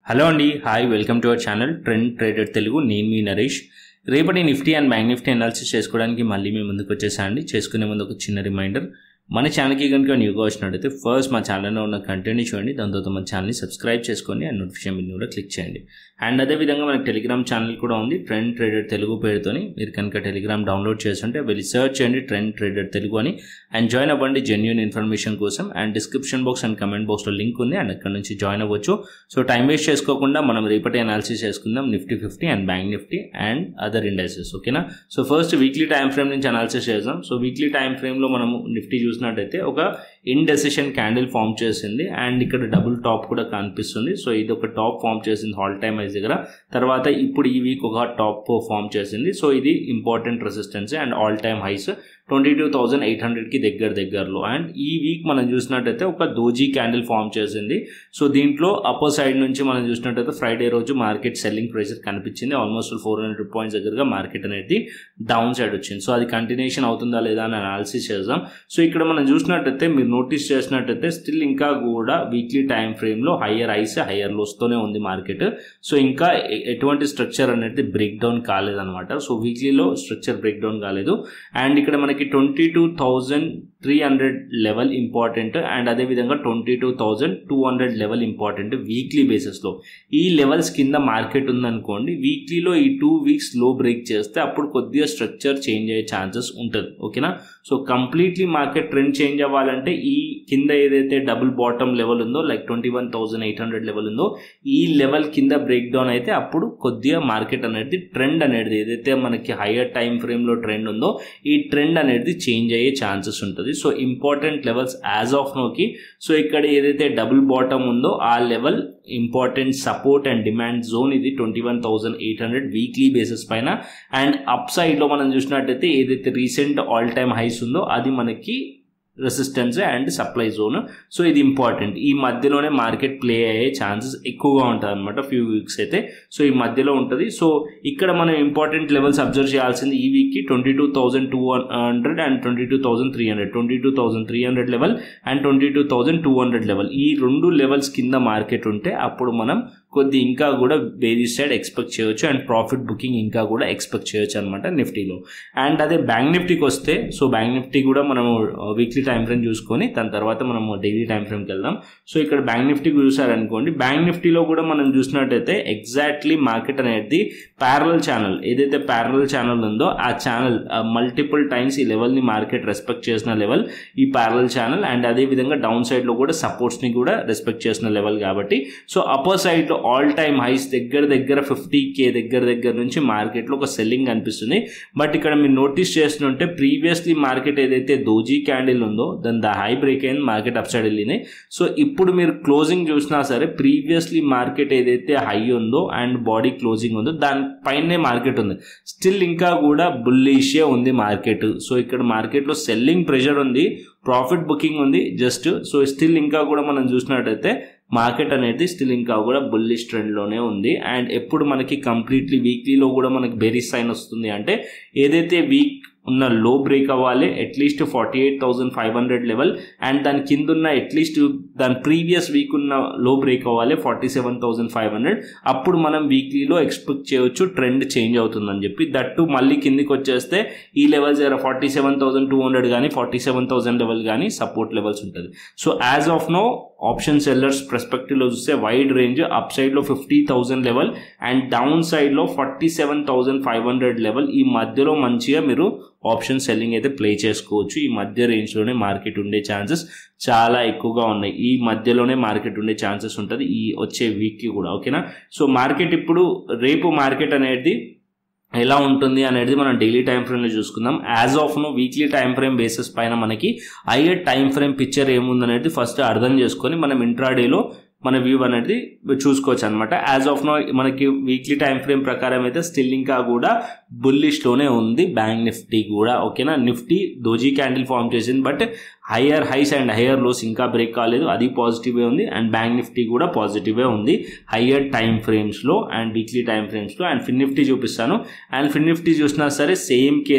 hello అండి hi welcome to our channel trend trader Telugu నేను మీ నరేష్ రేపటి Nifty and bank Nifty analysis చేసుకోవడానికి మళ్ళీ మేము ముందుకు వచ్చేసాండి చేసుకునే ముందు ఒక చిన్న రిమైండర్ మన ఛానల్కి కనుక న్యూగా వచ్చినట్టయితే ఫస్ట్ మా ఛానల్లో ఉన్న కంటెంట్ని చూడండి దాని తర్వాత మన ఛానల్ని సబ్స్క్రైబ్ చేసుకోండి అండ్ నోటిఫికేషన్ బిల్ కూడా క్లిక్ చేయండి అండ్ అదేవిధంగా మనకి టెలిగ్రామ్ ఛానల్ కూడా ఉంది ట్రెండ్ ట్రేడర్ తెలుగు పేరుతోని మీరు కనుక టెలిగ్రామ్ డౌన్లోడ్ చేస్తుంటే వెళ్ళి సర్చ్ చేయండి ట్రెండ్ ట్రేడర్ తెలుగు అని అండ్ జాయిన్ అవ్వండి జెన్యున్ ఇన్ఫర్మేషన్ కోసం and description box and comment బాక్స్లో లింక్ ఉంది అండ్ అక్కడ నుంచి జాయిన్ అవ్వచ్చు సో టైం వేస్ట్ చేసుకోకుండా మనం రేపటి అనాలిసిస్ చేసుకుందాం Nifty fifty and bank Nifty and other indices ఓకేనా so first weekly time frame నుంచి అనాలిసిస్ చేద్దాం సో వీక్లీ టైం ఫ్రేమ్లో మనము నిఫ్టీ చూసినట్టయితే ఒక ఇండెసిషన్ క్యాండిల్ ఫామ్ చేసింది అండ్ ఇక్కడ డబుల్ టాప్ కూడా కనిపిస్తుంది సో ఇది ఒక టాప్ ఫామ్ చేసింది హాల్ టైమ్ ఐజ్ దగ్గర తర్వాత ఇప్పుడు ఈ వీక్ ఒక టాప్ ఫామ్ చేసింది సో ఇది important resistance and all time highs twenty two thousand eight హండ్రెడ్కి దగ్గర దగ్గరలో అండ్ ఈ వీక్ మనం చూసినట్టయితే ఒక దోజీ క్యాండిల్ ఫామ్ చేసింది సో దీంట్లో అప్పర్ సైడ్ నుంచి మనం చూసినట్టయితే ఫ్రైడే రోజు మార్కెట్ సెల్లింగ్ ప్రెషర్ కనిపించింది ఆల్మోస్ట్ ఫోర్ హండ్రెడ్ పాయింట్స్ దగ్గరగా మార్కెట్ అనేది డౌన్ సైడ్ వచ్చింది సో అది కంటిన్యూషన్ అవుతుందా లేదా అని అనాలిసిస్ చేద్దాం సో ఇక్కడ మనం చూసినట్టయితే మీరు నోటీస్ చేసినట్టయితే స్టిల్ ఇంకా కూడా వీక్లీ టైం ఫ్రేమ్లో హయ్యర్ ఐస్ హయ్యర్ లోస్తోనే ఉంది మార్కెట్ సో ఇంకా ఎటువంటి స్ట్రక్చర్ అనేది బ్రేక్ డౌన్ కాలేదన్నమాట సో వీక్లీలో స్ట్రక్చర్ బ్రేక్ డౌన్ కాలేదు అండ్ ఇక్కడ మనకి twenty two thousand three hundred level important and అదేవిధంగా twenty two thousand two hundred level important weekly బేసిస్లో ఈ లెవెల్స్ కింద మార్కెట్ ఉందనుకోండి వీక్లీలో ఈ టూ వీక్స్ లో బ్రేక్ చేస్తే అప్పుడు కొద్దిగా స్ట్రక్చర్ చేంజ్ అయ్యే ఛాన్సెస్ ఉంటుంది ఓకేనా so completely market trend change అవ్వాలంటే ఈ కింద ఏదైతే డబుల్ బాటమ్ లెవెల్ ఉందో like twenty one thousand eight hundred level ఉందో ఈ లెవెల్ కింద బ్రేక్ డౌన్ అయితే అప్పుడు కొద్దిగా మార్కెట్ అనేది ట్రెండ్ అనేది ఏదైతే మనకి హయ్యర్ టైం ఫ్రేమ్లో ట్రెండ్ ఉందో ఈ ట్రెండ్ అనేది చేంజ్ అయ్యే ఛాన్సెస్ ఉంటుంది so important levels as of నోకి సో ఇక్కడ ఏదైతే డబుల్ బాటమ్ ఉందో ఆ level important support and demand zone ఇది twenty one thousand eight hundred weekly basis పైన అండ్ అప్ సైడ్లో మనం చూసినట్టయితే ఏదైతే రీసెంట్ ఆల్ టైమ్ హైస్ ఉందో అది మనకి resistance and supply zone so ఇది ఇంపార్టెంట్ ఈ మధ్యలోనే మార్కెట్ ప్లే అయ్యే ఛాన్సెస్ ఎక్కువగా ఉంటుంది అనమాట ఫ్యూ వీక్స్ అయితే సో ఈ మధ్యలో ఉంటుంది సో ఇక్కడ మనం ఇంపార్టెంట్ లెవెల్స్ అబ్జర్వ్ చేయాల్సింది ఈ వీక్కి twenty two thousand two hundred and twenty two thousand three hundred twenty two thousand three hundred level and twenty two thousand two hundred level ఈ రెండు లెవెల్స్ కింద మార్కెట్ ఉంటే అప్పుడు మనం కొద్ది ఇంకా కూడా వేరీ సైడ్ ఎక్స్పెక్ట్ చేయొచ్చు అండ్ ప్రాఫిట్ బుకింగ్ ఇంకా కూడా ఎక్స్పెక్ట్ చేయొచ్చు అనమాట నిఫ్టీలో అండ్ అదే బ్యాంక్ నిఫ్టీకి వస్తే సో బ్యాంక్ నిఫ్టీ కూడా మనము వీక్లీ టైం ఫ్రేమ్ చూసుకొని దాని తర్వాత మనము డైలీ టైం ఫ్రేమ్కి వెళ్దాం సో ఇక్కడ బ్యాంక్ నిఫ్టీ చూసారనుకోండి బ్యాంక్ నిఫ్టీలో కూడా మనం చూసినట్టయితే ఎగ్జాక్ట్లీ మార్కెట్ అనేది ప్యారల్ ఛానల్ ఏదైతే ప్యారల్ ఛానల్ ఉందో ఆ ఛానల్ మల్టిపుల్ టైమ్స్ ఈ లెవెల్ని మార్కెట్ రెస్పెక్ట్ చేసిన లెవెల్ ఈ ప్యారల్ ఛానల్ అండ్ అదేవిధంగా డౌన్ సైడ్లో కూడా సపోర్ట్స్ని కూడా రెస్పెక్ట్ చేసిన లెవెల్ కాబట్టి సో అప్పర్ సైడ్లో ఆల్ టైమ్ హైస్ దగ్గర దగ్గర ఫిఫ్టీ కే దగ్గర దగ్గర నుంచి మార్కెట్లో ఒక సెల్లింగ్ కనిపిస్తుంది బట్ ఇక్కడ మీరు నోటీస్ చేస్తుంటే ప్రీవియస్లీ మార్కెట్ ఏదైతే దోజీ క్యాండిల్ ఉందో దాని ద హై బ్రేక్ అయింది మార్కెట్ అప్ సైడ్ వెళ్ళింది సో ఇప్పుడు మీరు క్లోజింగ్ చూసినా సరే ప్రీవియస్లీ మార్కెట్ ఏదైతే హై ఉందో అండ్ బాడీ క్లోజింగ్ ఉందో దానిపైనే మార్కెట్ ఉంది స్టిల్ ఇంకా కూడా బుల్లిషే ఉంది మార్కెట్ సో ఇక్కడ మార్కెట్లో సెల్లింగ్ ప్రెషర్ ఉంది ప్రాఫిట్ బుకింగ్ ఉంది జస్ట్ సో స్టిల్ ఇంకా కూడా మనం చూసినట్టయితే మార్కెట్ అనేది స్టిల్ ఇంకా కూడా బుల్లిష్ ట్రెండ్లోనే ఉంది అండ్ ఎప్పుడు మనకి కంప్లీట్లీ వీక్లీలో కూడా మనకి బెరీ సైన్ వస్తుంది అంటే ఏదైతే వీక్ ఉన్న లో బ్రేక్ అవ్వాలి at least forty eight thousand five hundred level and దాని కింద ఉన్న అట్లీస్ట్ దాని ప్రీవియస్ వీక్ ఉన్న లో బ్రేక్ అవ్వాలి forty seven thousand five hundred అప్పుడు మనం వీక్లీలో ఎక్స్పెక్ట్ చేయొచ్చు ట్రెండ్ చేంజ్ అవుతుందని చెప్పి దట్టు మళ్ళీ కిందికి వచ్చేస్తే ఈ levels forty seven thousand two hundred కానీ ఫార్టీ సెవెన్ థౌసండ్ లెవెల్ కానీ సపోర్ట్ లెవెల్స్ ఉంటుంది so as of no option sellers పర్స్పెక్టివ్లో చూస్తే వైడ్ రేంజ్ అప్ సైడ్లో fifty thousand level and down సైడ్లో forty seven thousand five hundred level ఈ మధ్యలో మంచిగా మీరు ఆప్షన్ సెల్లింగ్ అయితే ప్లే చేసుకోవచ్చు ఈ మధ్య రేంజ్లోనే మార్కెట్ ఉండే ఛాన్సెస్ చాలా ఎక్కువగా ఉన్నాయి ఈ మధ్యలోనే మార్కెట్ ఉండే ఛాన్సెస్ ఉంటుంది ఈ వచ్చే వీక్కి కూడా ఓకేనా సో మార్కెట్ ఇప్పుడు రేపు మార్కెట్ అనేది ఎలా ఉంటుంది అనేది మనం డైలీ టైం ఫ్రేమ్లో చూసుకుందాం as of no weekly time frame basis పైన మనకి హయ్యర్ టైం ఫ్రేమ్ పిక్చర్ ఏముందనేది ఫస్ట్ అర్థం చేసుకొని మనం ఇంట్రాడేలో మన వ్యూ అనేది చూసుకోవచ్చు అనమాట యాజ్ ఆఫ్ నో మనకి వీక్లీ టైం ఫ్రేమ్ ప్రకారం అయితే స్టిల్ ఇంకా కూడా బుల్లిష్లోనే ఉంది బ్యాంక్ నిఫ్టీ కూడా ఓకేనా నిఫ్టీ దోజీ క్యాండిల్ ఫామ్ చేసింది but higher highs and higher lows ఇంకా బ్రేక్ కాలేదు అది పాజిటివే ఉంది అండ్ బ్యాంక్ నిఫ్టీ కూడా పాజిటివే ఉంది హయ్యర్ టైం ఫ్రేమ్స్లో అండ్ వీక్లీ టైం ఫ్రేమ్స్లో అండ్ ఫిన్ నిఫ్టీ చూపిస్తాను అండ్ ఫిన్ నిఫ్టీ చూసినా సరే సేమ్ కేసు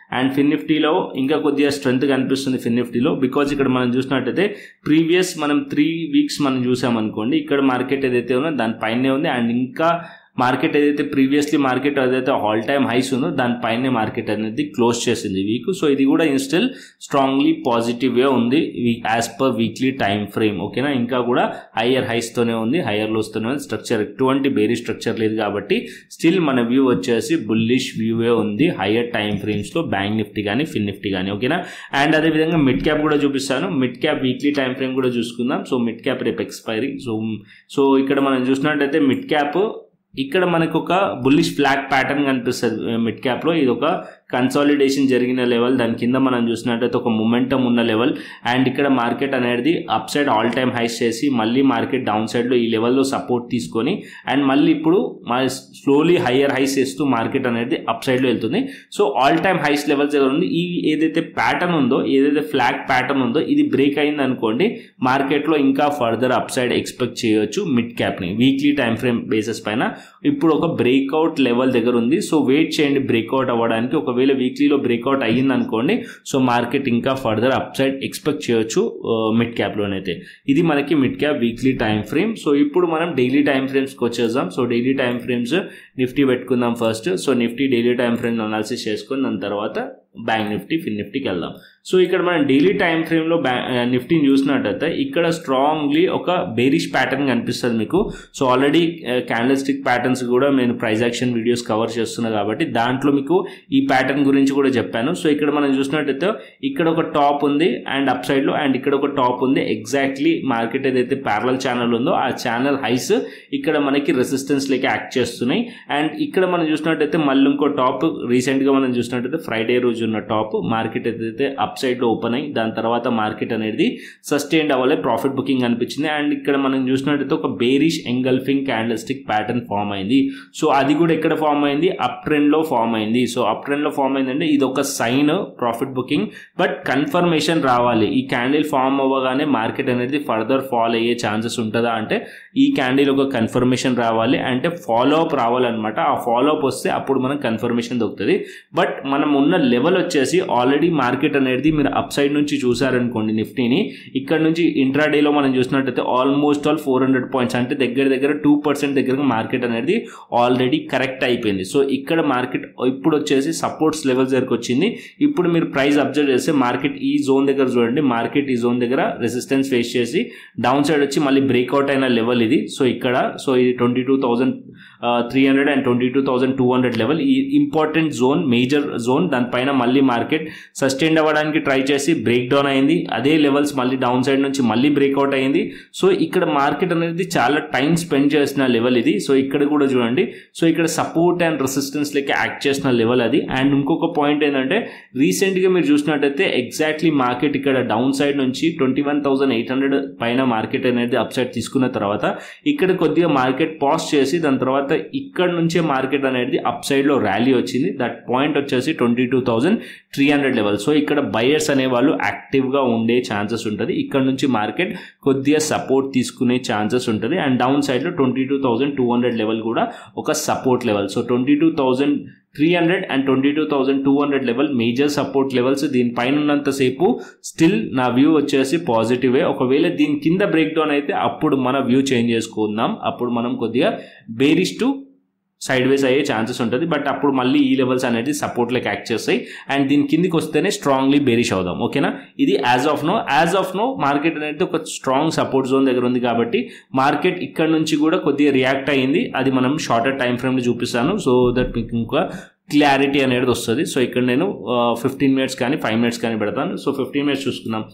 అండ్ ఫిన్ నిఫ్టీలో ఇంకా కొద్దిగా స్ట్రెంత్ కనిపిస్తుంది ఫిన్ నిఫ్టీలో బికాజ్ ఇక్కడ మనం చూసినట్టయితే ప్రీవియస్ మనం త్రీ వీక్స్ మనం చూసామనుకోండి ఇక్కడ మార్కెట్ ఏదైతే ఉందో దానిపైనే ఉంది అండ్ ఇంకా మార్కెట్ ఏదైతే ప్రీవియస్లీ మార్కెట్ ఏదైతే ఆల్ టైమ్ హైస్ ఉందో దానిపైనే మార్కెట్ అనేది క్లోజ్ చేసింది వీక్ సో ఇది కూడా స్టిల్ స్ట్రాంగ్లీ పాజిటివ్గా ఉంది as per weekly time frame ఓకేనా ఇంకా కూడా హయ్యర్ హైస్తోనే ఉంది హయ్యర్ లోస్తోనే ఉంది స్ట్రక్చర్ ఎటువంటి బేరీ స్ట్రక్చర్ లేదు కాబట్టి స్టిల్ మన వ్యూ వచ్చేసి బుల్లిష్ వ్యూవే ఉంది హయ్యర్ టైం ఫ్రేమ్స్లో బ్యాంక్ నిఫ్టీ కానీ ఫిన్ నిఫ్టీ కానీ ఓకేనా అండ్ అదేవిధంగా మిడ్ క్యాప్ కూడా చూపిస్తాను mid cap weekly time frame కూడా చూసుకుందాం సో మిడ్ క్యాప్ రేపు ఎక్స్పైరీ సో సో ఇక్కడ మనం చూసినట్టయితే మిడ్ క్యాప్ ఇక్కడ మనకు ఒక బుల్లిష్ ఫ్లాగ్ ప్యాటర్న్ కనిపిస్తుంది మిడ్ క్యాప్లో ఇది ఒక కన్సాలిడేషన్ జరిగిన లెవెల్ దాని కింద మనం చూసినట్టయితే ఒక మొమెంటం ఉన్న లెవెల్ అండ్ ఇక్కడ మార్కెట్ అనేది up side all time highs చేసి మళ్ళీ మార్కెట్ డౌన్ సైడ్లో ఈ లెవెల్లో సపోర్ట్ తీసుకొని అండ్ మళ్ళీ ఇప్పుడు స్లోలీ హయ్యర్ హైస్ చేస్తూ మార్కెట్ అనేది అప్ సైడ్లో వెళ్తుంది so all time highs levels దగ్గర ఉంది ఈ ఏదైతే ప్యాటర్న్ ఉందో ఏదైతే ఫ్లాగ్ ప్యాటర్న్ ఉందో ఇది బ్రేక్ అయింది అనుకోండి మార్కెట్లో ఇంకా ఫర్దర్ అప్ సైడ్ ఎక్స్పెక్ట్ చేయొచ్చు మిడ్ క్యాప్ని వీక్లీ టైం ఫ్రేమ్ బేసిస్ పైన ఇప్పుడు ఒక బ్రేక్అవుట్ లెవెల్ దగ్గర ఉంది సో వెయిట్ చేయండి బ్రేక్అవుట్ అవ్వడానికి ఒకవేళ వీక్లీలో బ్రేక్అవుట్ అయ్యింది అనుకోండి సో మార్కెట్ ఇంకా ఫర్దర్ అప్ సైడ్ ఎక్స్పెక్ట్ చేయొచ్చు మిడ్ క్యాప్లోనైతే ఇది మనకి mid cap weekly time frame so ఇప్పుడు మనం డైలీ టైం ఫ్రేమ్స్కి వచ్చేద్దాం సో డైలీ టైం ఫ్రేమ్స్ నిఫ్టీ పెట్టుకుందాం first so Nifty daily time frame analysis చేసుకుని దాని తర్వాత బ్యాంక్ నిఫ్టీ ఫిన్ నిఫ్టీకి వెళ్దాం సో ఇక్కడ మనం డైలీ టైం ఫ్రేమ్లో బ్యా నిఫ్టీని చూసినట్టయితే ఇక్కడ స్ట్రాంగ్లీ ఒక బేరిష్ ప్యాటర్న్ కనిపిస్తుంది మీకు so already candle stick patterns కూడా నేను ప్రైజ్ యాక్షన్ వీడియోస్ కవర్ చేస్తున్నా కాబట్టి దాంట్లో మీకు ఈ ప్యాటర్న్ గురించి కూడా చెప్పాను సో ఇక్కడ మనం చూసినట్టయితే ఇక్కడ ఒక టాప్ ఉంది అండ్ అప్ సైడ్లో అండ్ ఇక్కడ ఒక టాప్ ఉంది ఎగ్జాక్ట్లీ మార్కెట్ ఏదైతే ప్యారల్ ఛానల్ ఉందో ఆ ఛానల్ హైస్ ఇక్కడ మనకి రెసిస్టెన్స్ లేక యాక్ట్ చేస్తున్నాయి అండ్ ఇక్కడ మనం చూసినట్టయితే మళ్ళీ ఇంకో టాప్ రీసెంట్గా మనం చూసినట్టయితే ఫ్రైడే రోజు ఉన్న టాప్ మార్కెట్ ఏదైతే అప్ సైడ్లో ఓపెన్ అయ్యి దాని తర్వాత మార్కెట్ అనేది సస్టైన్డ్ అవ్వలే ప్రాఫిట్ బుకింగ్ అనిపించింది అండ్ ఇక్కడ మనం చూసినట్టయితే ఒక bearish engulfing candle stick pattern form అయింది సో అది కూడా ఎక్కడ ఫామ్ అయింది అప్ ట్రెండ్లో ఫామ్ అయింది సో అప్ ట్రెండ్లో ఫామ్ అయిందంటే ఇది ఒక sign profit booking but confirmation రావాలి ఈ క్యాండిల్ ఫామ్ అవ్వగానే మార్కెట్ అనేది ఫర్దర్ ఫాల్ అయ్యే ఛాన్సెస్ ఉంటుందా అంటే ఈ క్యాండిల్ ఒక కన్ఫర్మేషన్ రావాలి అంటే ఫాలో అప్ రావాలన్నమాట ఆ ఫాలో అప్ వస్తే అప్పుడు మనకు కన్ఫర్మేషన్ దొరుకుతుంది బట్ మనం ఉన్న లెవెల్ వచ్చేసి ఆల్రెడీ మార్కెట్ అనేది మీరు అప్ సైడ్ నుంచి చూసారనుకోండి నిఫ్టీని ఇక్కడ నుంచి ఇంట్రాడేలో మనం చూసినట్టయితే almost all four hundred points అంటే దగ్గర దగ్గర టూ పర్సెంట్ దగ్గర మార్కెట్ అనేది ఆల్రెడీ కరెక్ట్ అయిపోయింది సో ఇక్కడ మార్కెట్ ఇప్పుడు వచ్చేసి సపోర్ట్స్ లెవెల్స్ దగ్గరకు వచ్చింది ఇప్పుడు మీరు ప్రైస్ అబ్జర్వ్ చేస్తే మార్కెట్ ఈ జోన్ దగ్గర చూడండి మార్కెట్ ఈ జోన్ దగ్గర రెసిస్టెన్స్ ఫేస్ చేసి డౌన్ సైడ్ వచ్చి మళ్ళీ బ్రేక్అవుట్ అయిన లెవెల్ ఇది సో ఇక్కడ సో ఇది twenty two thousand three hundred and twenty two thousand two hundred level ఈ ఇంపార్టెంట్ జోన్ మేజర్ జోన్ దానిపైన మళ్ళీ మార్కెట్ సస్టైన్ అవ్వడానికి ట్రై చేసి బ్రేక్ డౌన్ అయింది అదే లెవెల్స్ మళ్ళీ డౌన్ సైడ్ నుంచి మళ్ళీ బ్రేక్అవుట్ అయింది సో ఇక్కడ మార్కెట్ అనేది చాలా టైం స్పెండ్ చేసిన లెవెల్ ఇది సో ఇక్కడ కూడా చూడండి సో ఇక్కడ సపోర్ట్ అండ్ రెసిస్టెన్స్ లెక్క యాక్ట్ చేసిన లెవెల్ అది అండ్ ఇంకొక పాయింట్ ఏంటంటే రీసెంట్గా మీరు చూసినట్టయితే ఎగ్జాక్ట్లీ మార్కెట్ ఇక్కడ డౌన్ సైడ్ నుంచి twenty one thousand eight hundred పైన మార్కెట్ అనేది అప్ సైడ్ తీసుకున్న తర్వాత ఇక్కడ కొద్దిగా మార్కెట్ పాస్ చేసి దాని తర్వాత ఇక్కడ నుంచే మార్కెట్ అనేది అప్ సైడ్లో ర్యాలీ వచ్చింది దట్ పాయింట్ వచ్చేసి twenty two thousand three hundred level so ఇక్కడ బయర్స్ అనేవాళ్ళు యాక్టివ్గా ఉండే ఛాన్సెస్ ఉంటుంది ఇక్కడ నుంచి మార్కెట్ కొద్దిగా సపోర్ట్ తీసుకునే ఛాన్సెస్ ఉంటుంది అండ్ డౌన్ సైడ్లో twenty two thousand two hundred level కూడా ఒక support level so twenty two thousand three hundred and twenty two thousand two hundred level major support levels దీనిపైన ఉన్నంతసేపు స్టిల్ నా వ్యూ వచ్చేసి పాజిటివే ఒకవేళ దీని కింద బ్రేక్ డౌన్ అయితే అప్పుడు మన వ్యూ చేంజ్ చేసుకుందాం అప్పుడు మనం కొద్దిగా బేరిష్ టు సైడ్ వేస్ అయ్యే ఛాన్సెస్ ఉంటుంది బట్ అప్పుడు మళ్ళీ ఈ లెవెల్స్ అనేది సపోర్ట్లోకి యాక్ట్ చేస్తాయి అండ్ దీని కిందికి వస్తేనే స్ట్రాంగ్లీ బేరిష్ అవుదాం ఓకేనా ఇది as of now as of now market అనేది ఒక స్ట్రాంగ్ సపోర్ట్ జోన్ దగ్గర ఉంది కాబట్టి మార్కెట్ ఇక్కడ నుంచి కూడా కొద్దిగా రియాక్ట్ అయ్యింది అది మనం షార్టర్ టైం ఫ్రేమ్లో చూపిస్తాను సో దట్ మీకు ఇంకా క్లారిటీ అనేది వస్తుంది సో ఇక్కడ నేను ఫిఫ్టీన్ మినిట్స్ కానీ ఫైవ్ మినిట్స్ కానీ పెడతాను సో ఫిఫ్టీన్ మినిట్స్ చూసుకుందాం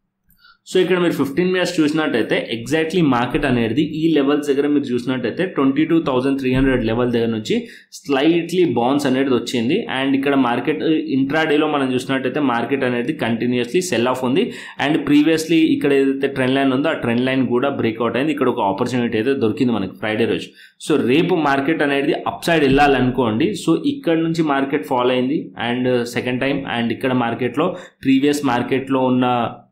సో ఇక్కడ మీరు ఫిఫ్టీన్ మినిట్స్ చూసినట్టయితే ఎగ్జాక్ట్లీ మార్కెట్ అనేది ఈ లెవెల్స్ దగ్గర మీరు చూసినట్టయితే twenty two thousand three hundred level దగ్గర నుంచి స్లైట్లీ బౌన్స్ అనేది వచ్చింది అండ్ ఇక్కడ మార్కెట్ ఇంట్రాడేలో మనం చూసినట్టయితే మార్కెట్ అనేది కంటిన్యూస్లీ సెల్ ఆఫ్ ఉంది అండ్ ప్రీవియస్లీ ఇక్కడ ఏదైతే ట్రెండ్ లైన్ ఉందో ఆ ట్రెండ్ లైన్ కూడా బ్రేక్అవుట్ అయింది ఇక్కడ ఒక ఆపర్చునిటీ అయితే దొరికింది మనకి ఫ్రైడే రోజు సో రేపు మార్కెట్ అనేది అప్ సైడ్ వెళ్ళాలనుకోండి సో ఇక్కడ నుంచి మార్కెట్ ఫాలో అయింది అండ్ సెకండ్ టైం అండ్ ఇక్కడ మార్కెట్లో ప్రీవియస్ మార్కెట్లో ఉన్న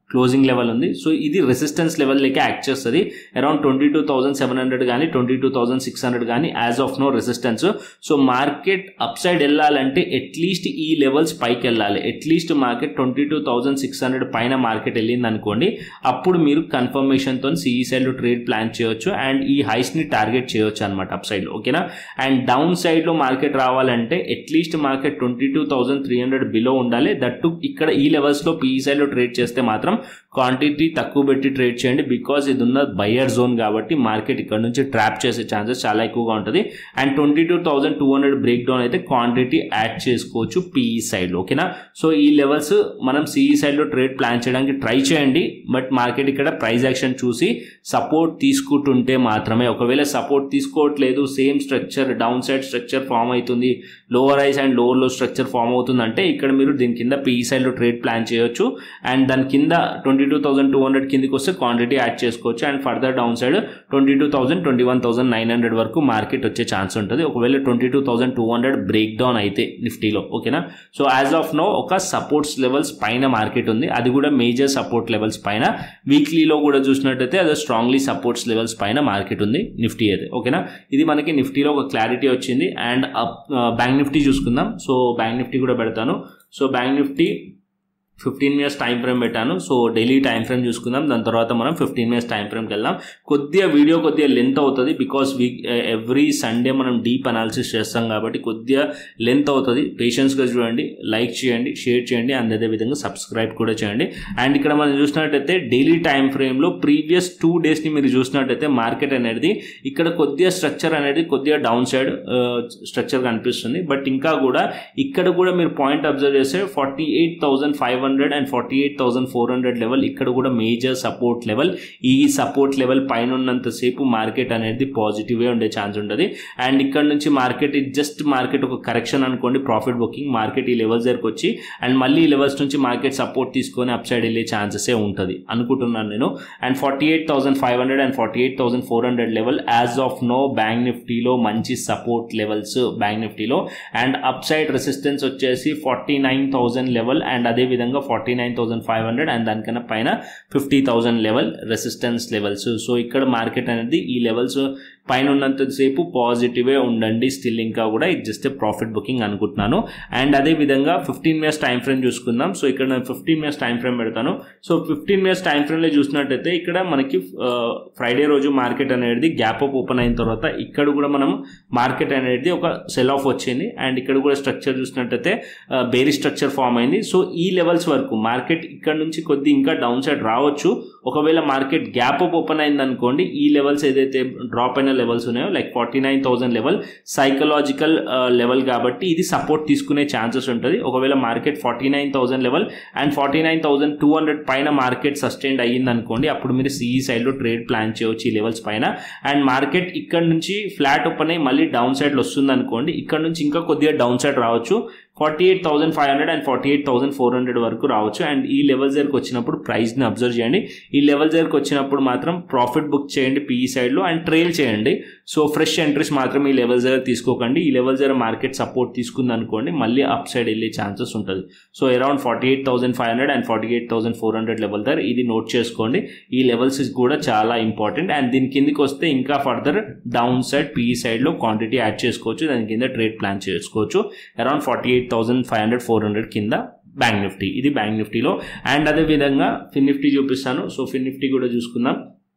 క్లోజింగ్ లెవెల్ ఉంది సో ఇది రెసిస్టెన్స్ లెవెల్ లెక్క యాక్ట్ చేస్తుంది around twenty two thousand seven hundred కానీ twenty two thousand six hundred కానీ as of now resistance so market up side వెళ్ళాలంటే అట్లీస్ట్ ఈ లెవెల్స్ పైకి వెళ్ళాలి at least market twenty two thousand six hundred పైన మార్కెట్ వెళ్ళింది అనుకోండి అప్పుడు మీరు కన్ఫర్మేషన్తో సిఈ సైడ్లో ట్రేడ్ ప్లాన్ చేయొచ్చు అండ్ ఈ హైస్ని టార్గెట్ చేయొచ్చు అనమాట అప్ సైడ్లో ఓకేనా అండ్ డౌన్ సైడ్లో మార్కెట్ రావాలంటే at least market twenty two thousand three hundred below ఉండాలి దట్టు ఇక్కడ ఈ లెవెల్స్లో పీఈ సైడ్లో ట్రేడ్ చేస్తే మాత్రం క్వాంటిటీ తక్కువ పెట్టి ట్రేడ్ చేయండి బికాజ్ ఇది ఉన్న బయర్ జోన్ కాబట్టి మార్కెట్ ఇక్కడ నుంచి ట్రాప్ చేసే ఛాన్సెస్ చాలా ఎక్కువగా ఉంటుంది and twenty two thousand two hundred break down అయితే క్వాంటిటీ యాడ్ చేసుకోవచ్చు పీఈ సైడ్లో ఓకేనా సో ఈ లెవెల్స్ మనం సిఈ సైడ్లో ట్రేడ్ ప్లాన్ చేయడానికి ట్రై చేయండి బట్ మార్కెట్ ఇక్కడ ప్రైస్ యాక్షన్ చూసి సపోర్ట్ తీసుకుంటుంటే మాత్రమే ఒకవేళ సపోర్ట్ తీసుకోవట్లేదు same structure down side structure form అవుతుంది lower highs and lower low structure form అవుతుందంటే ఇక్కడ మీరు దీని కింద పీఈ సైడ్లో ట్రేడ్ ప్లాన్ చేయొచ్చు అండ్ దాని కింద twenty two thousand two hundred కిందకి వస్తే క్వాంటిటీ యాడ్ చేసుకోవచ్చు and further down side twenty two thousand twenty one thousand nine hundred వరకు మార్కెట్ వచ్చే ఛాన్స్ ఉంటుంది ఒకవేళ twenty two thousand two hundred break down అయితే నిఫ్టీలో ఓకేనా సో యాజ్ ఆఫ్ నో ఒక సపోర్ట్స్ లెవెల్స్ పైన మార్కెట్ ఉంది అది కూడా మేజర్ సపోర్ట్ లెవెల్స్ పైన వీక్లీలో కూడా చూసినట్టయితే అది స్ట్రాంగ్లీ సపోర్ట్స్ లెవెల్స్ పైన మార్కెట్ ఉంది నిఫ్టీ అయితే ఓకేనా ఇది మనకి నిఫ్టీలో ఒక క్లారిటీ వచ్చింది అండ్ బ్యాంక్ నిఫ్టీ చూసుకుందాం సో బ్యాంక్ నిఫ్టీ కూడా పెడతాను so bank Nifty fifteen minutes time frame పెట్టాను సో డైలీ టైం ఫ్రేమ్ చూసుకుందాం దాని తర్వాత మనం ఫిఫ్టీన్ మినిట్స్ టైం ఫ్రేమ్కి వెళ్దాం కొద్దిగా వీడియో కొద్దిగా లెంత్ అవుతుంది బికాస్ వీక్ ఎవ్రీ సండే మనం డీప్ అనాలిసిస్ చేస్తాం కాబట్టి కొద్దిగా లెంత్ అవుతుంది పేషెన్స్గా చూడండి లైక్ చేయండి షేర్ చేయండి అండ్ అదే విధంగా సబ్స్క్రైబ్ కూడా చేయండి అండ్ ఇక్కడ మనం చూసినట్టయితే డైలీ టైం ఫ్రేమ్లో ప్రీవియస్ టూ డేస్ని మీరు చూసినట్టయితే మార్కెట్ అనేది ఇక్కడ కొద్దిగా స్ట్రక్చర్ అనేది కొద్దిగా డౌన్ సైడ్ స్ట్రక్చర్ కనిపిస్తుంది బట్ ఇంకా కూడా ఇక్కడ కూడా మీరు పాయింట్ అబ్జర్వ్ చేస్తే forty eight thousand five hundred and forty eight thousand four hundred level ఇక్కడ కూడా మేజర్ సపోర్ట్ లెవెల్ ఈ సపోర్ట్ లెవెల్ పైన ఉన్నంతసేపు మార్కెట్ అనేది పాజిటివే ఉండే ఛాన్స్ ఉంటుంది అండ్ ఇక్కడ నుంచి మార్కెట్ జస్ట్ మార్కెట్ ఒక కరెక్షన్ అనుకోండి ప్రాఫిట్ బుకింగ్ మార్కెట్ ఈ లెవెల్స్ దగ్గరకు వచ్చి అండ్ మళ్ళీ ఈ లెవెల్స్ నుంచి మార్కెట్ సపోర్ట్ తీసుకొని అప్ సైడ్ వెళ్ళే ఛాన్సెసే ఉంటుంది అనుకుంటున్నాను నేను and forty eight thousand five hundred and forty eight thousand four hundred level as of now bank నిఫ్టీలో మంచి సపోర్ట్ లెవెల్స్ బ్యాంక్ నిఫ్టీలో అండ్ అప్ సైడ్ రెసిస్టెన్స్ వచ్చేసి forty nine thousand level and అదే విధంగా forty nine thousand five hundred and దానికన్నా పైన fifty thousand level resistance levels so ఇక్కడ market అనేది ఈ లెవెల్స్ పైన ఉన్నంతసేపు పాజిటివే ఉండండి స్టిల్ ఇంకా కూడా ఇది జస్ట్ ప్రాఫిట్ బుకింగ్ అనుకుంటున్నాను అండ్ అదే విధంగా ఫిఫ్టీన్ మినిట్స్ టైం ఫ్రేమ్ చూసుకుందాం సో ఇక్కడ నేను ఫిఫ్టీన్ మినిట్స్ టైం ఫ్రేమ్ పెడతాను సో ఫిఫ్టీన్ మినిట్స్ టైం ఫ్రేమ్లో చూసినట్టయితే ఇక్కడ మనకి ఫ్రైడే రోజు మార్కెట్ అనేది గ్యాప్ అప్ ఓపెన్ అయిన తర్వాత ఇక్కడ కూడా మనం మార్కెట్ అనేది ఒక సెల్ ఆఫ్ వచ్చింది అండ్ ఇక్కడ కూడా స్ట్రక్చర్ చూసినట్టయితే బేరీ స్ట్రక్చర్ ఫామ్ అయింది సో ఈ లెవెల్స్ వరకు మార్కెట్ ఇక్కడ నుంచి కొద్ది ఇంకా డౌన్ సైడ్ రావచ్చు ఒకవేళ మార్కెట్ గ్యాప్ అప్ ఓపెన్ అయింది అనుకోండి ఈ లెవెల్స్ ఏదైతే డ్రాప్ అయిన లెవెల్స్ ఉన్నాయో like forty nine thousand level psychological level కాబట్టి ఇది సపోర్ట్ తీసుకునే ఛాన్సెస్ ఉంటుంది ఒకవేళ market forty nine thousand level and forty nine thousand two hundred పైన మార్కెట్ సస్టైన్ అయ్యింది అనుకోండి అప్పుడు మీరు సిఈ సైడ్లో ట్రేడ్ ప్లాన్ చేయవచ్చు ఈ లెవెల్స్ పైన అండ్ మార్కెట్ ఇక్కడ నుంచి ఫ్లాట్ ఓపెన్ అయ్యి మళ్ళీ డౌన్ సైడ్లో వస్తుంది అనుకోండి ఇక్కడ నుంచి ఇంకా కొద్దిగా డౌన్ సైడ్ రావచ్చు forty eight thousand five hundred and forty eight thousand four hundred వరకు రావచ్చు అండ్ ఈ లెవెల్స్ దగ్గరకు వచ్చినప్పుడు ప్రైస్ని అబ్జర్వ్ చేయండి ఈ లెవెల్స్ దగ్గరకు వచ్చినప్పుడు మాత్రం ప్రాఫిట్ బుక్ చేయండి పీఈ సైడ్లో అండ్ ట్రైల్ చేయండి సో ఫ్రెష్ ఎంట్రీస్ మాత్రం ఈ లెవెల్స్ దగ్గర తీసుకోకండి ఈ లెవెల్స్ దగ్గర మార్కెట్ సపోర్ట్ తీసుకుంది అనుకోండి మళ్ళీ అప్ సైడ్ వెళ్ళే ఛాన్సెస్ ఉంటుంది so around forty eight thousand five hundred and forty eight thousand four hundred level దగ్గర ఇది నోట్ చేసుకోండి ఈ లెవెల్స్ కూడా చాలా ఇంపార్టెంట్ అండ్ దీని కిందకి వస్తే ఇంకా ఫర్దర్ డౌన్ సైడ్ పీఈ సైడ్లో క్వాంటిటీ యాడ్ చేసుకోవచ్చు దాని కింద ట్రేడ్ ప్లాన్ చేసుకోవచ్చు around forty eight thousand five hundred four hundred కింద బ్యాంక్ నిఫ్టీ ఇది బ్యాంక్ నిఫ్టీలో అండ్ అదే విధంగా ఫిన్ నిఫ్టీ చూపిస్తాను సో ఫిన్ నిఫ్టీ కూడా చూసుకుందాం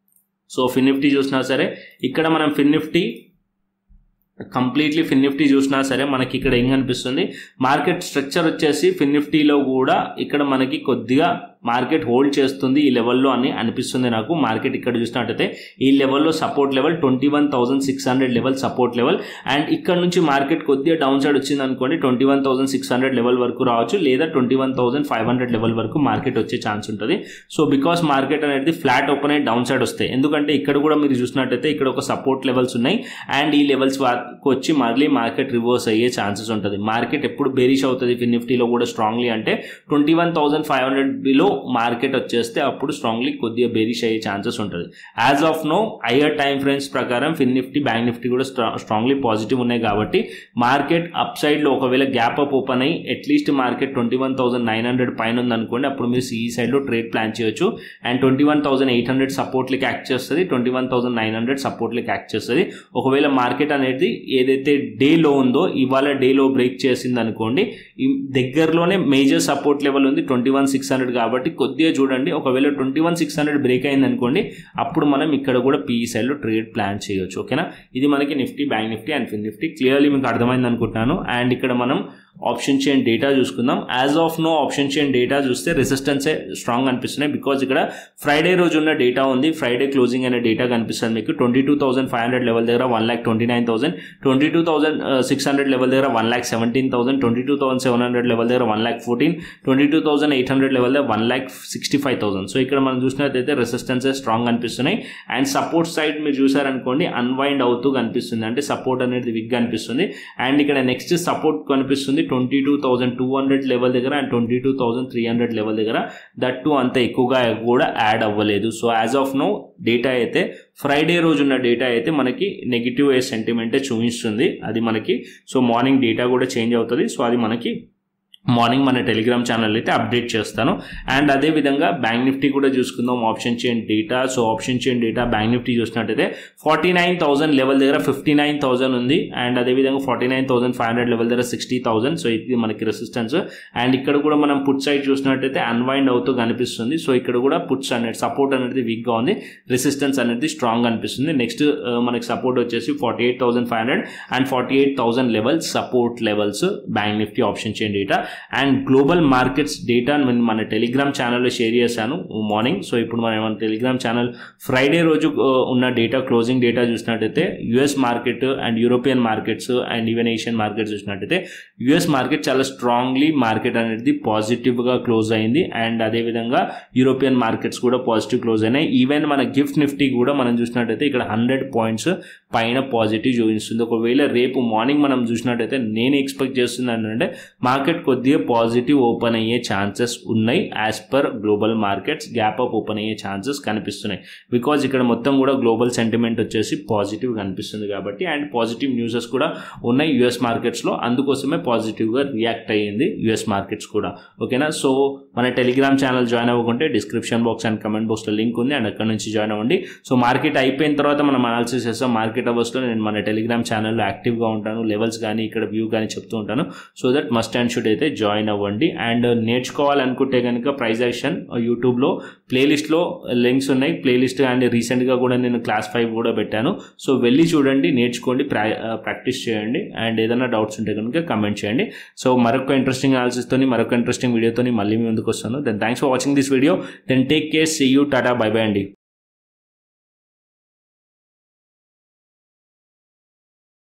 సో ఫిన్ నిఫ్టీ చూసినా సరే ఇక్కడ మనం Fin Nifty completely Fin Nifty చూసినా సరే మనకి ఇక్కడ ఏం కనిపిస్తుంది మార్కెట్ స్ట్రక్చర్ వచ్చేసి ఫిన్ నిఫ్టీలో కూడా ఇక్కడ మనకి కొద్దిగా మార్కెట్ హోల్డ్ చేస్తుంది ఈ లెవెల్లో అని అనిపిస్తుంది నాకు మార్కెట్ ఇక్కడ చూసినట్టయితే ఈ లెవెల్లో support level twenty one thousand six hundred level support level and ఇక్కడ నుంచి మార్కెట్ కొద్దిగా డౌన్ సైడ్ వచ్చింది అనుకోండి twenty one thousand six hundred level వరకు రావచ్చు లేదా twenty one thousand five hundred level వరకు మార్కెట్ వచ్చే ఛాన్స్ ఉంటుంది సో బికాస్ మార్కెట్ అనేది ఫ్లాట్ ఓపెన్ అయ్యి డౌన్ సైడ్ వస్తాయి ఎందుకంటే ఇక్కడ కూడా మీరు చూసినట్టయితే ఇక్కడ ఒక సపోర్ట్ లెవెల్స్ ఉన్నాయి అండ్ ఈ లెవెల్స్ వరకు వచ్చి మళ్ళీ మార్కెట్ రివర్స్ అయ్యే ఛాన్సెస్ ఉంటుంది మార్కెట్ ఎప్పుడు బెరిష్ అవుతుంది ఫిన్ నిఫ్టీలో కూడా స్ట్రాంగ్లీ అంటే twenty one thousand five hundred below market వచ్చేస్తే అప్పుడు స్ట్రాంగ్లీ కొద్దిగా బెరిష్ అయ్యే ఛాన్సెస్ ఉంటుంది as of now higher time frames ప్రకారం ఫిన్ నిఫ్టీ బ్యాంక్ నిఫ్టీ కూడా స్ట్రాంగ్లీ పాజిటివ్ ఉన్నాయి కాబట్టి మార్కెట్ అప్ సైడ్లో ఒకవేళ గ్యాప్ అప్ ఓపెన్ అయ్యి at least market twenty one thousand nine hundred పైన ఉందనుకోండి అప్పుడు మీరు ఈ సైడ్లో ట్రేడ్ ప్లాన్ చేయొచ్చు and twenty one thousand eight hundred సపోర్ట్లకి యాక్ట్ చేస్తుంది twenty one thousand nine hundred సపోర్ట్లకి యాక్ట్ చేస్తుంది ఒకవేళ మార్కెట్ అనేది ఏదైతే డేలో ఉందో ఇవాళ డేలో బ్రేక్ చేసింది అనుకోండి ఈ దగ్గరలోనే మేజర్ సపోర్ట్ లెవెల్ ఉంది ట్వంటీ వన్ సిక్స్ హండ్రెడ్ కాబట్టి కొద్దిగా చూడండి ఒకవేళ twenty one six hundred break అయింది అనుకోండి అప్పుడు మనం ఇక్కడ కూడా పీఈ సైడ్లో ట్రేడ్ ప్లాన్ చేయొచ్చు ఓకేనా ఇది మనకి Nifty bank Nifty and Fin Nifty clearly మీకు అర్థమైంది అనుకుంటున్నాను అండ్ ఇక్కడ మనం ఆప్షన్ చైన్ డేటా చూసుకుందాం as of no option chain data చూస్తే రెసిస్టెన్సే స్ట్రాంగ్ అనిపిస్తున్నాయి బికాజ్ ఇక్కడ ఫ్రైడే రోజు ఉన్న డేటా ఉంది ఫ్రైడే క్లోజింగ్ అనే డేటా కనిపిస్తుంది మీకు twenty two thousand five hundred level దగ్గర one lakh twenty nine thousand twenty two thousand six hundred level దగ్గర one lakh seventeen thousand twenty two thousand seven hundred level దగ్గర one lakh fourteen twenty two thousand eight hundred level దగ్గర one lakh sixty five thousand so ఇక్కడ మనం చూసినట్లయితే రెసిస్టెన్సే strong అనిపిస్తున్నాయి and support side మీరు చూసారనుకోండి అన్వైండ్ అవుతూ కనిపిస్తుంది అంటే సపోర్ట్ అనేది విగ్ అనిపిస్తుంది అండ్ ఇక్కడ నెక్స్ట్ సపోర్ట్ కనిపిస్తుంది twenty two thousand two hundred level దగ్గర and twenty two thousand three hundred level దగ్గర దట్ టు అంత ఎక్కువగా కూడా యాడ్ అవ్వలేదు so as of now data అయితే ఫ్రైడే రోజు ఉన్న డేటా అయితే మనకి నెగిటివ్ ఏ సెంటిమెంటే చూపిస్తుంది అది మనకి సో మార్నింగ్ డేటా కూడా చేంజ్ అవుతుంది సో అది మనకి మార్నింగ్ మన టెలిగ్రామ్ ఛానల్ అయితే అప్డేట్ చేస్తాను అండ్ అదేవిధంగా బ్యాంక్ నిఫ్టీ కూడా చూసుకుందాం option chain data so option chain data bank Nifty చూసినట్టయితే ఫార్టీ నైన్ థౌసండ్ లెవెల్ దగ్గర ఫిఫ్టీ నైన్ థౌసండ్ ఉంది అండ్ అదేవిధంగా forty nine thousand five hundred level దగ్గర సిక్స్టీ థౌసండ్ సో ఇది మనకి రెసిస్టెన్స్ అండ్ ఇక్కడ కూడా మనం పుట్ సైడ్ చూసినట్టయితే అన్వైండ్ అవుతూ కనిపిస్తుంది సో ఇక్కడ కూడా పుట్స్ అనేది సపోర్ట్ అనేది వీక్గా ఉంది రెసిస్టెన్స్ అనేది స్ట్రాంగ్ అనిపిస్తుంది నెక్స్ట్ మనకి సపోర్ట్ వచ్చేసి forty eight thousand five hundred and forty eight thousand level support levels bank Nifty option chain data and global markets data నేను మన టెలిగ్రామ్ ఛానల్లో షేర్ చేశాను మార్నింగ్ సో ఇప్పుడు మన మన టెలిగ్రామ్ ఛానల్ ఫ్రైడే రోజు ఉన్న డేటా క్లోజింగ్ డేటా చూసినట్టయితే US market and European markets and even Asian markets చూసినట్టయితే యుఎస్ మార్కెట్ చాలా స్ట్రాంగ్లీ మార్కెట్ అనేది పాజిటివ్గా క్లోజ్ అయింది అండ్ అదేవిధంగా యూరోపియన్ మార్కెట్స్ కూడా పాజిటివ్ క్లోజ్ అయినాయి ఈవెన్ మన గిఫ్ట్ నిఫ్టీ కూడా మనం చూసినట్టయితే ఇక్కడ హండ్రెడ్ పాయింట్స్ పైన పాజిటివ్ చూపిస్తుంది ఒకవేళ రేపు మార్నింగ్ మనం చూసినట్టయితే నేను ఎక్స్పెక్ట్ చేస్తున్నాను అంటే మార్కెట్ కొద్దిగా పాజిటివ్ ఓపెన్ అయ్యే ఛాన్సెస్ ఉన్నాయి as per global markets gap up open అయ్యే ఛాన్సెస్ కనిపిస్తున్నాయి బికాజ్ ఇక్కడ మొత్తం కూడా గ్లోబల్ సెంటిమెంట్ వచ్చేసి పాజిటివ్ కనిపిస్తుంది కాబట్టి అండ్ పాజిటివ్ న్యూసెస్ కూడా ఉన్నాయి యుఎస్ మార్కెట్స్లో అందుకోసమే పాజిటివ్గా రియాక్ట్ అయ్యింది యుఎస్ మార్కెట్స్ కూడా ఓకేనా సో మన టెలిగ్రామ్ ఛానల్ జాయిన్ అవ్వకుంటే డిస్క్రిప్షన్ బాక్స్ అండ్ కమెంట్ బాక్స్లో లింక్ ఉంది అండ్ అక్కడ నుంచి జాయిన్ అవ్వండి సో మార్కెట్ అయిపోయిన తర్వాత మనం అనాలిసిస్ చేస్తాం మార్కెట్ అవర్స్లో నేను మన టెలిగ్రామ్ ఛానల్లో యాక్టివ్గా ఉంటాను లెవెల్స్ కానీ ఇక్కడ వ్యూ కానీ చెప్తూ ఉంటాను so that must and should అయితే జాయిన్ అవ్వండి అండ్ నేర్చుకోవాలనుకుంటే కనుక ప్రైజ్ యాక్షన్ యూట్యూబ్లో ప్లేలిస్ట్లో లింక్స్ ఉన్నాయి ప్లేలిస్ట్ అండ్ రీసెంట్గా కూడా నేను క్లాస్ ఫైవ్ కూడా పెట్టాను సో వెళ్ళి చూడండి నేర్చుకోండి ప్రా ప్రాక్టీస్ చేయండి అండ్ ఏదైనా డౌట్స్ ఉంటే కనుక కమెంట్ చేయండి సో మరొక ఇంట్రెస్టింగ్ అనాలిసిస్తో మరొక ఇంట్రెస్టింగ్ వీడియోతో మళ్ళీ మీ ముందుకు వస్తాను then thanks for watching this video then take care see you tata bye bye అండి